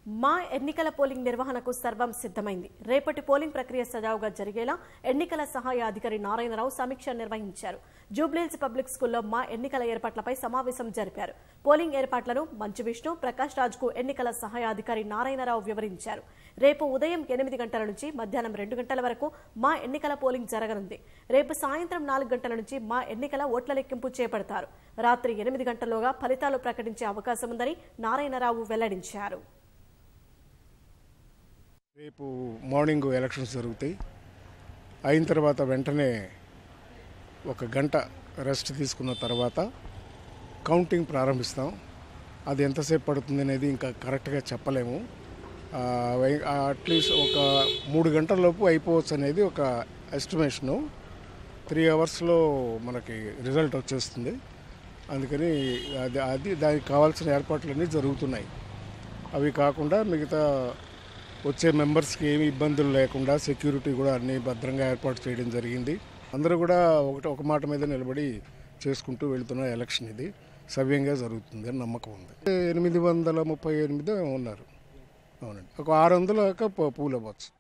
మా ఎన్నికల పోలింగ్ నిర్వహణకు సర్వం సిద్ధమైంది రేపటి పోలింగ్ ప్రక్రియ సజావుగా జరిగేలా ఎన్నికల సహాయ అధికారి నారాయణరావు సమీక్ష నిర్వహించారు జూబ్లీహిల్స్ పబ్లిక్ స్కూల్లో మా ఎన్నికల ఏర్పాట్లపై సమావేశం జరిపారు పోలింగ్ ఏర్పాట్లను మంచు విష్ణు ప్రకాష్ రాజ్కు ఎన్నికల సహాయ అధికారి నారాయణరావు వివరించారు రేపు ఉదయం ఎనిమిది గంటల నుంచి మధ్యాహ్నం రెండు గంటల వరకు మా ఎన్నికల పోలింగ్ జరగనుంది రేపు సాయంత్రం నాలుగు గంటల నుంచి మా ఎన్నికల ఓట్ల లెక్కింపు చేపడతారు రాత్రి ఎనిమిది గంటల్లోగా ఫలితాలు ప్రకటించే అవకాశం ఉందని నారాయణరావు వెల్లడించారు రేపు మార్నింగ్ ఎలక్షన్స్ జరుగుతాయి అయిన తర్వాత వెంటనే ఒక గంట రెస్ట్ తీసుకున్న తర్వాత కౌంటింగ్ ప్రారంభిస్తాం అది ఎంతసేపు పడుతుంది అనేది ఇంకా కరెక్ట్గా చెప్పలేము అట్లీస్ట్ ఒక మూడు గంటల లోపు అయిపోవచ్చు అనేది ఒక ఎస్టిమేషను త్రీ అవర్స్లో మనకి రిజల్ట్ వచ్చేస్తుంది అందుకని అది అది దానికి కావాల్సిన ఏర్పాట్లన్నీ జరుగుతున్నాయి అవి కాకుండా మిగతా వచ్చే మెంబర్స్కి ఏమి ఇబ్బందులు లేకుండా సెక్యూరిటీ కూడా అన్ని భద్రంగా ఏర్పాటు చేయడం జరిగింది అందరూ కూడా ఒకటి ఒక మాట మీద నిలబడి చేసుకుంటూ వెళ్తున్న ఎలక్షన్ ఇది సవ్యంగా జరుగుతుంది అని నమ్మకం ఉంది ఎనిమిది వందల ముప్పై ఎనిమిది ఉన్నారు అవునండి ఒక ఆరు వందల పూలు అవ్వచ్చు